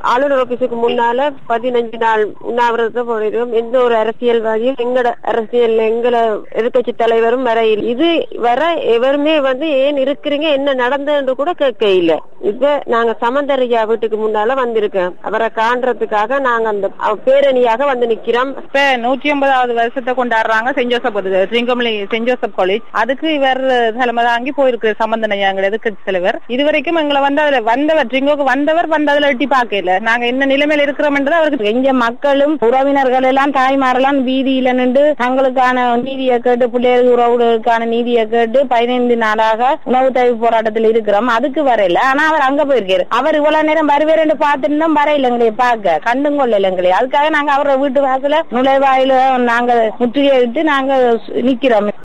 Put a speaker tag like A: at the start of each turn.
A: ஆளுநர் ஆபீஸுக்கு முன்னால பதினஞ்சு நாள் உண்ணாவிரதத்தை போயிருக்கோம் எந்த ஒரு அரசியல்வாதியும் எங்கட அரசியல் எங்கட எதிர்கட்சி தலைவரும் வர இல்ல. இது வர எவருமே வந்து ஏன் இருக்கிறீங்க என்ன நடந்ததுன்னு கூட கேட்க இல்ல இப்ப நாங்க சமந்தரையா வீட்டுக்கு முன்னால வந்திருக்கோம் அவரை காண்றதுக்காக நாங்க அந்த அவ- பேரணியாக வந்து நிக்கிறோம்
B: இப்ப நூற்றி ஐம்பதாவது வருஷத்தை கொண்டாடுறாங்க சென்ட் ஜோசப் திருங்கமலை சென்ட் ஜோசப் காலேஜ் அதுக்கு இவர் தலைமை தாங்கி போயிருக்கு சம்பந்தனையா எங்க எதிர்கட்சி தலைவர் இதுவரைக்கும் எங்களை வந்து அதுல வந்தவர் ட்ரிங்கோக்கு வந்தவர் வந்து அதுல எட்டி பார்க்கல நாங்க என்ன நிலைமையில இருக்கிறோம்ன்றது அவருக்கு
C: எங்க மக்களும் உறவினர்கள் எல்லாம் தாய்மாரெல்லாம் வீதியில நின்று தங்களுக்கான நீதியை கேட்டு பிள்ளைகள் உறவுகளுக்கான நீதியை கேட்டு பதினைந்து நாளாக உணவு தவிர்ப்பு போராட்டத்தில் இருக்கிறோம் அதுக்கு வரையில ஆனா அவர் அங்க போயிருக்காரு அவர் இவ்வளவு நேரம் வருவேன்னு பார்த்துட்டு வரையில எங்களை பார்க்க கண்டும் கொள்ளல எங்களை அதுக்காக நாங்க அவரோட வீட்டு வாசல நுழைவாயில நாங்க முற்றுகையிட்டு நாங்க நிக்கிறோம்